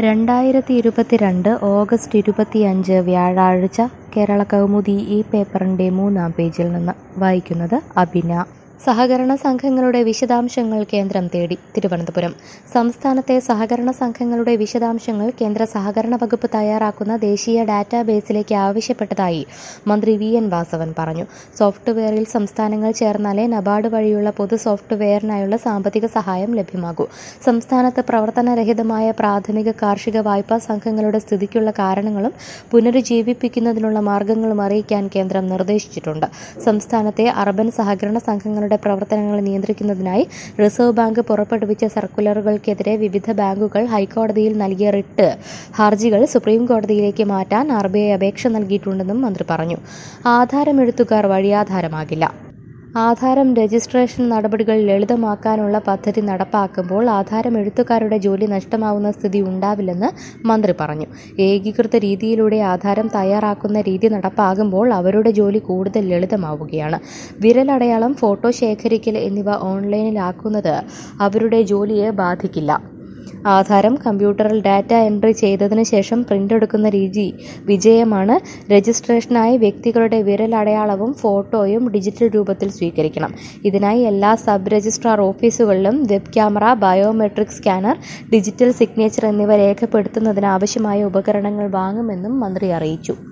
രണ്ടായിരത്തി ഇരുപത്തിരണ്ട് ഓഗസ്റ്റ് ഇരുപത്തിയഞ്ച് വ്യാഴാഴ്ച കേരള കൗമുദി ഈ പേപ്പറിൻ്റെ മൂന്നാം പേജിൽ നിന്ന് വായിക്കുന്നത് അബിന സഹകരണ സംഘങ്ങളുടെ വിശദാംശങ്ങൾ കേന്ദ്രം തേടി തിരുവനന്തപുരം സംസ്ഥാനത്തെ സഹകരണ സംഘങ്ങളുടെ വിശദാംശങ്ങൾ കേന്ദ്ര സഹകരണ വകുപ്പ് തയ്യാറാക്കുന്ന ദേശീയ ഡാറ്റാബേസിലേക്ക് ആവശ്യപ്പെട്ടതായി മന്ത്രി വി എൻ വാസവൻ പറഞ്ഞു സോഫ്റ്റ്വെയറിൽ സംസ്ഥാനങ്ങൾ ചേർന്നാലേ നബാർഡ് വഴിയുള്ള പൊതു സോഫ്റ്റ്വെയറിനായുള്ള സാമ്പത്തിക സഹായം ലഭ്യമാകൂ സംസ്ഥാനത്ത് പ്രവർത്തനരഹിതമായ പ്രാഥമിക കാർഷിക വായ്പാ സംഘങ്ങളുടെ സ്ഥിതിക്കുള്ള കാരണങ്ങളും പുനരുജ്ജീവിപ്പിക്കുന്നതിനുള്ള മാർഗങ്ങളും അറിയിക്കാൻ കേന്ദ്രം നിർദ്ദേശിച്ചിട്ടുണ്ട് സംസ്ഥാനത്തെ അർബൻ സഹകരണ സംഘങ്ങളുടെ പ്രവർത്തനങ്ങൾ നിയന്ത്രിക്കുന്നതിനായി റിസർവ് ബാങ്ക് പുറപ്പെടുവിച്ച സർക്കുലറുകൾക്കെതിരെ വിവിധ ബാങ്കുകൾ ഹൈക്കോടതിയിൽ നൽകിയ റിട്ട് ഹർജികൾ സുപ്രീം കോടതിയിലേക്ക് മാറ്റാൻ ആർ ബി ഐ അപേക്ഷ നൽകിയിട്ടുണ്ടെന്നും മന്ത്രി പറഞ്ഞു ആധാരം എഴുത്തുകാർ വഴിയാധാരമാകില്ല ആധാരം രജിസ്ട്രേഷൻ നടപടികൾ ലളിതമാക്കാനുള്ള പദ്ധതി നടപ്പാക്കുമ്പോൾ ആധാരം എഴുത്തുകാരുടെ ജോലി നഷ്ടമാവുന്ന സ്ഥിതി ഉണ്ടാവില്ലെന്ന് മന്ത്രി പറഞ്ഞു ഏകീകൃത രീതിയിലൂടെ ആധാരം തയ്യാറാക്കുന്ന രീതി നടപ്പാകുമ്പോൾ അവരുടെ ജോലി കൂടുതൽ ലളിതമാവുകയാണ് വിരലടയാളം ഫോട്ടോ ശേഖരിക്കൽ എന്നിവ ഓൺലൈനിലാക്കുന്നത് അവരുടെ ജോലിയെ ബാധിക്കില്ല ആധാരം കമ്പ്യൂട്ടറിൽ ഡാറ്റ എൻട്രി ചെയ്തതിനു ശേഷം പ്രിന്റ് എടുക്കുന്ന രീതി വിജയമാണ് രജിസ്ട്രേഷനായി വ്യക്തികളുടെ വിരലടയാളവും ഫോട്ടോയും ഡിജിറ്റൽ രൂപത്തിൽ സ്വീകരിക്കണം ഇതിനായി എല്ലാ സബ് രജിസ്ട്രാർ ഓഫീസുകളിലും web camera biometric scanner digital signature എന്നിവ രേഖപ്പെടുത്തുന്നതിന് ആവശ്യമായ ഉപകരണങ്ങൾ വാങ്ങുമെന്നും മന്ത്രി അറിയിച്ചു